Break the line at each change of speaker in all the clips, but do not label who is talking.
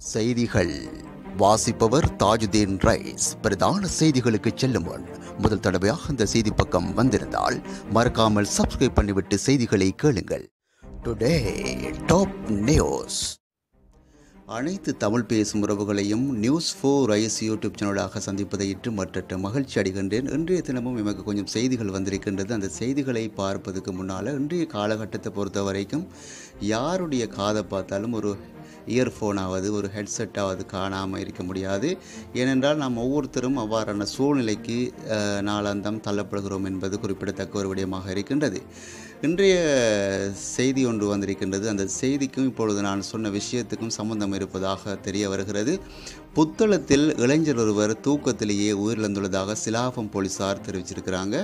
செய்திகள் வாசிப்பவர் தாஜுதீன் ரைஸ் பிரதான செய்திகளுக்கு செல்லும் முன் முதல் தடவையாக இந்த செய்தி பக்கம் வந்திருந்தால் மறக்காமல் சப்ஸ்கிரைப் பண்ணிவிட்டு செய்திகளை கேளுங்கள் டுடே டாப் நியூஸ் அனைத்து தமிழ் பேசும் உறவுகளையும் நியூஸ் ஃபோர் ரைஸ் யூடியூப் சேனலாக சந்திப்பதை இட்டு மற்ற மகிழ்ச்சி அடைகின்றேன் இன்றைய தினமும் எமக்கு கொஞ்சம் செய்திகள் வந்திருக்கின்றது அந்த செய்திகளை பார்ப்பதுக்கு முன்னால் இன்றைய காலகட்டத்தை பொறுத்த வரைக்கும் யாருடைய காதை பார்த்தாலும் ஒரு இயர்ஃபோனாவது ஒரு ஹெட்செட்டாவது காணாமல் இருக்க முடியாது ஏனென்றால் நாம் ஒவ்வொருத்தரும் அவ்வாறான சூழ்நிலைக்கு அஹ், நாளாந்தம் தள்ளப்படுகிறோம் என்பது குறிப்பிடத்தக்க ஒரு விடயமாக இருக்கின்றது இன்றைய செய்தி ஒன்று வந்திருக்கின்றது அந்த செய்திக்கும் இப்பொழுது நான் சொன்ன விஷயத்துக்கும் சம்பந்தம் இருப்பதாக தெரிய வருகிறது புத்தளத்தில் இளைஞர் ஒருவர் தூக்கத்திலேயே உயிரிழந்துள்ளதாக சிலாபம் போலீசார் தெரிவிச்சிருக்கிறாங்க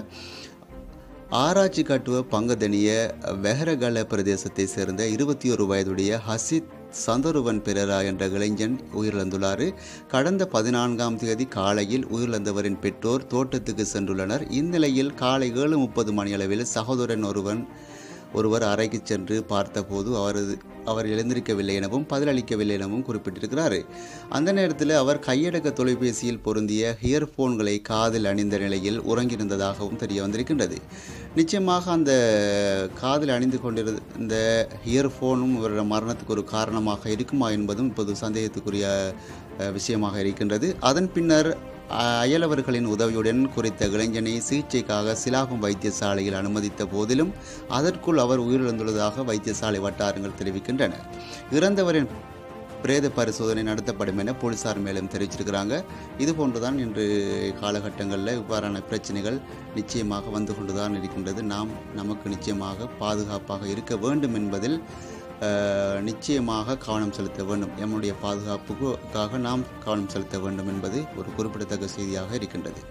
ஆராய்ச்சி காட்டுவ பங்கதனிய வெஹரகல பிரதேசத்தை சேர்ந்த இருபத்தி ஒரு வயதுடைய ஹசித் சந்தருவன் பெரரா என்ற இளைஞன் உயிரிழந்துள்ளார் கடந்த பதினான்காம் தேதி காலையில் உயிரிழந்தவரின் பெற்றோர் தோட்டத்துக்கு சென்றுள்ளனர் இந்நிலையில் காலை ஏழு முப்பது மணியளவில் சகோதரன் ஒருவன் ஒருவர் அறைக்கு சென்று பார்த்தபோது அவரது அவர் எழுந்திருக்கவில்லை எனவும் பதிலளிக்கவில்லை எனவும் குறிப்பிட்டிருக்கிறார் அந்த நேரத்தில் அவர் கையடக்க தொலைபேசியில் பொருந்திய இயர்ஃபோன்களை காதில் அணிந்த நிலையில் உறங்கியிருந்ததாகவும் தெரிய வந்திருக்கின்றது நிச்சயமாக அந்த காதில் அணிந்து கொண்டிருந்த இயர்ஃபோனும் இவருடைய மரணத்துக்கு ஒரு காரணமாக இருக்குமா என்பதும் இப்போது சந்தேகத்துக்குரிய அஹ், விஷயமாக இருக்கின்றது அதன் பின்னர் அஹ், அயலவர்களின் உதவியுடன் குறித்த இளைஞனை சிகிச்சைக்காக சிலாபம் வைத்தியசாலையில் அனுமதித்த போதிலும் அதற்குள் அவர் உயிரிழந்துள்ளதாக வைத்தியசாலை வட்டாரங்கள் தெரிவிக்கின்றன இறந்தவரின் பிரேத பரிசோதனை நடத்தப்படும் என போலீசார் மேலும் தெரிவிச்சிருக்கிறாங்க இது போன்றுதான் இன்று காலகட்டங்களில் இவ்வாறான பிரச்சனைகள் நிச்சயமாக வந்து கொண்டுதான் இருக்கின்றது நாம் நமக்கு நிச்சயமாக பாதுகாப்பாக இருக்க வேண்டும் என்பதில் அஹ், நிச்சயமாக கவனம் செலுத்த வேண்டும் நம்முடைய பாதுகாப்புக்காக நாம் கவனம் செலுத்த வேண்டும் என்பது ஒரு குறிப்பிடத்தக்க செய்தியாக இருக்கின்றது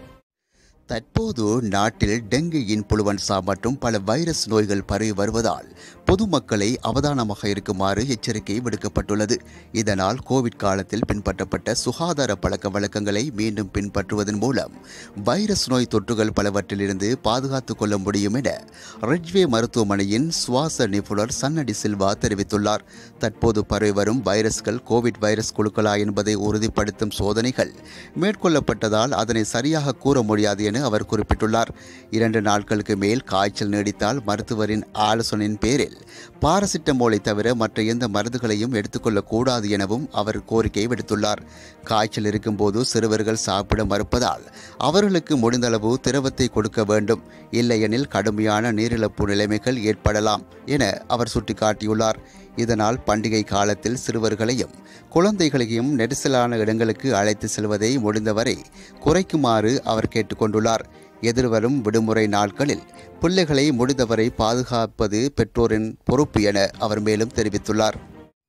தற்போது நாட்டில் டெங்கு இன்புளுவன்சா மற்றும் பல வைரஸ் நோய்கள் பரவி வருவதால் பொதுமக்களை அவதானமாக இருக்குமாறு எச்சரிக்கை விடுக்கப்பட்டுள்ளது இதனால் கோவிட் காலத்தில் பின்பற்றப்பட்ட சுகாதார பழக்க வழக்கங்களை மீண்டும் பின்பற்றுவதன் மூலம் வைரஸ் நோய் தொற்றுகள் பலவற்றிலிருந்து பாதுகாத்துக் கொள்ள முடியும் என ரெட்வே மருத்துவமனையின் சுவாச நிபுணர் சன்னடி சில்வா தெரிவித்துள்ளார் தற்போது பரவி வரும் வைரஸ்கள் கோவிட் வைரஸ் குழுக்களா என்பதை உறுதிப்படுத்தும் சோதனைகள் மேற்கொள்ளப்பட்டதால் அதனை சரியாக கூற முடியாது என அவர் குறிப்பிட்டுள்ளார் இரண்டு நாட்களுக்கு மேல் காய்ச்சல் நீடித்தால் மருத்துவரின் ஆலோசனையின் பேரில் பாரசிட்டமோலை தவிர மற்ற எந்த மருந்துகளையும் எடுத்துக்கொள்ளக்கூடாது எனவும் அவர் கோரிக்கை விடுத்துள்ளார் காய்ச்சல் இருக்கும்போது சிறுவர்கள் சாப்பிட மறுப்பதால் அவர்களுக்கு முடிந்தளவு திரவத்தை கொடுக்க வேண்டும் இல்லையெனில் கடுமையான நீரிழப்பு நிலைமைகள் ஏற்படலாம் என அவர் சுட்டிக்காட்டியுள்ளார் இதனால் பண்டிகை காலத்தில் சிறுவர்களையும் குழந்தைகளையும் நெரிசலான இடங்களுக்கு அழைத்து செல்வதை முடிந்தவரை குறைக்குமாறு அவர் கேட்டுக்கொண்டுள்ளார் எதிர்வரும் விடுமுறை நாட்களில் பிள்ளைகளை முடிந்தவரை பாதுகாப்பது பெற்றோரின் பொறுப்பு என அவர் மேலும் தெரிவித்துள்ளார்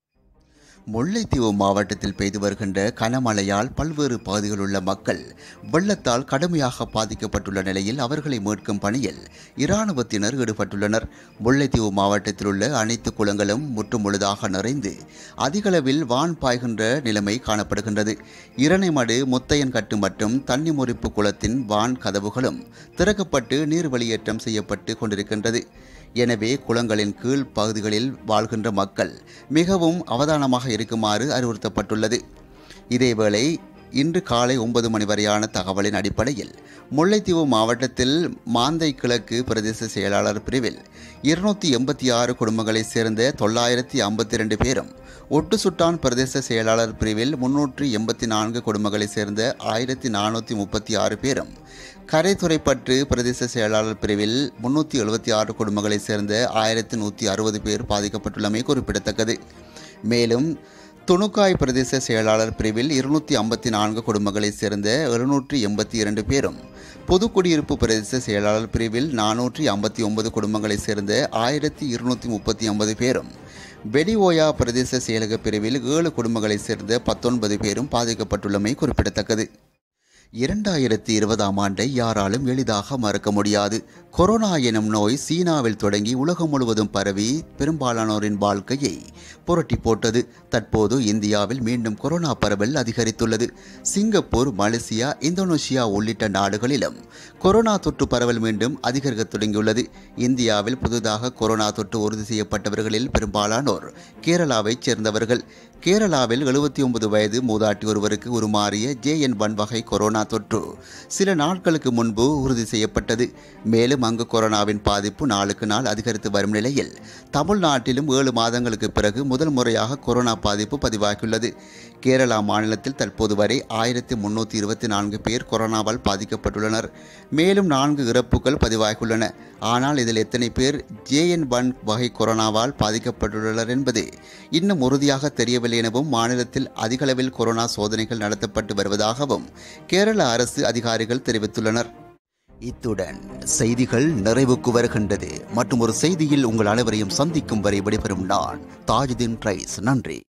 முல்லைத்தீவு மாவட்டத்தில் பெய்து வருகின்ற கனமழையால் பல்வேறு பகுதிகளில் உள்ள மக்கள் வெள்ளத்தால் கடுமையாக பாதிக்கப்பட்டுள்ள நிலையில் அவர்களை மீட்கும் பணியில் இராணுவத்தினர் ஈடுபட்டுள்ளனர் முல்லைத்தீவு மாவட்டத்தில் உள்ள அனைத்து குளங்களும் முற்றுமுழுதாக நிறைந்து அதிகளவில் வான் பாய்கின்ற நிலைமை காணப்படுகின்றது இரணைமடு முத்தையன்கட்டு மற்றும் தண்ணி முறிப்பு குளத்தின் வான் கதவுகளும் திறக்கப்பட்டு நீர் வெளியேற்றம் செய்யப்பட்டு கொண்டிருக்கின்றது எனவே குளங்களின் கீழ் பகுதிகளில் வாழ்கின்ற மக்கள் மிகவும் அவதானமாக இருக்குமாறு அறிவுறுத்தப்பட்டுள்ளது இதேவேளை இன்று காலை ஒன்பது மணி வரையான தகவலின் அடிப்படையில் முல்லைத்தீவு மாவட்டத்தில் மாந்தை கிழக்கு பிரதேச செயலாளர் பிரிவில் இருநூற்றி எண்பத்தி ஆறு குடும்பங்களைச் சேர்ந்த தொள்ளாயிரத்தி ஐம்பத்தி ரெண்டு பேரும் ஒட்டுசுட்டான் பிரதேச செயலாளர் பிரிவில் முன்னூற்றி எண்பத்தி நான்கு குடும்பங்களைச் சேர்ந்த ஆயிரத்தி நானூற்றி முப்பத்தி ஆறு பேரும் கரைத்துறைப்பற்று பிரதேச செயலாளர் பிரிவில் முன்னூற்றி எழுபத்தி ஆறு குடும்பங்களைச் சேர்ந்த ஆயிரத்தி நூற்றி அறுபது பேர் பாதிக்கப்பட்டுள்ளமை குறிப்பிடத்தக்கது மேலும் துணுக்காய் பிரதேச செயலாளர் பிரிவில் இருநூற்றி ஐம்பத்தி நான்கு குடும்பங்களைச் சேர்ந்த எழுநூற்றி எண்பத்தி இரண்டு பேரும் பொதுக்குடியிருப்பு பிரதேச செயலாளர் பிரிவில் நானூற்றி ஐம்பத்தி ஒன்பது குடும்பங்களைச் சேர்ந்த ஆயிரத்தி இருநூற்றி முப்பத்தி ஒன்பது பேரும் வெடிஓயா பிரதேச செயலக பிரிவில் ஏழு குடும்பங்களைச் சேர்ந்த பத்தொன்பது பேரும் பாதிக்கப்பட்டுள்ளமை குறிப்பிடத்தக்கது இரண்டாயிரத்தி இருபதாம் ஆண்டை யாராலும் எளிதாக மறக்க முடியாது கொரோனா எனும் நோய் சீனாவில் தொடங்கி உலகம் முழுவதும் பரவி பெரும்பாலானோரின் வாழ்க்கையை புரட்டி போட்டது தற்போது இந்தியாவில் மீண்டும் கொரோனா பரவல் அதிகரித்துள்ளது சிங்கப்பூர் மலேசியா இந்தோனேஷியா உள்ளிட்ட நாடுகளிலும் கொரோனா தொற்று பரவல் மீண்டும் அதிகரிக்க தொடங்கியுள்ளது இந்தியாவில் புதிதாக கொரோனா தொற்று உறுதி செய்யப்பட்டவர்களில் பெரும்பாலானோர் கேரளாவைச் சேர்ந்தவர்கள் கேரளாவில் எழுபத்தி ஒன்பது வயது மூதாட்டி ஒருவருக்கு உருமாறிய ஜேஎன் ஒன் வகை கொரோனா தொற்று சில நாட்களுக்கு முன்பு உறுதி செய்யப்பட்டது மேலும் அங்கு கொரோனாவின் பாதிப்பு நாளுக்கு நாள் அதிகரித்து வரும் நிலையில் தமிழ்நாட்டிலும் ஏழு மாதங்களுக்கு பிறகு முதல் முறையாக கொரோனா பாதிப்பு பதிவாகியுள்ளது கேரளா மாநிலத்தில் தற்போது வரை ஆயிரத்தி முன்னூற்றி இருபத்தி நான்கு பேர் கொரோனாவால் பாதிக்கப்பட்டுள்ளனர் மேலும் நான்கு இறப்புகள் பதிவாகியுள்ளன ஆனால் இதில் எத்தனை பேர் ஜேஎன் ஒன் வகை கொரோனாவால் பாதிக்கப்பட்டுள்ளனர் என்பது இன்னும் உறுதியாக தெரியவில்லை எனவும் மாநிலத்தில் அதிகளவில் கொரோனா சோதனைகள் நடத்தப்பட்டு வருவதாகவும் கேரள அரசு அதிகாரிகள் தெரிவித்துள்ளனர் இத்துடன் செய்திகள் நிறைவுக்கு வருகின்றது மற்றும் ஒரு செய்தியில் உங்கள் அனைவரையும் சந்திக்கும் வரை விடைபெறும் நான் தாஜுதீன் ரைஸ் நன்றி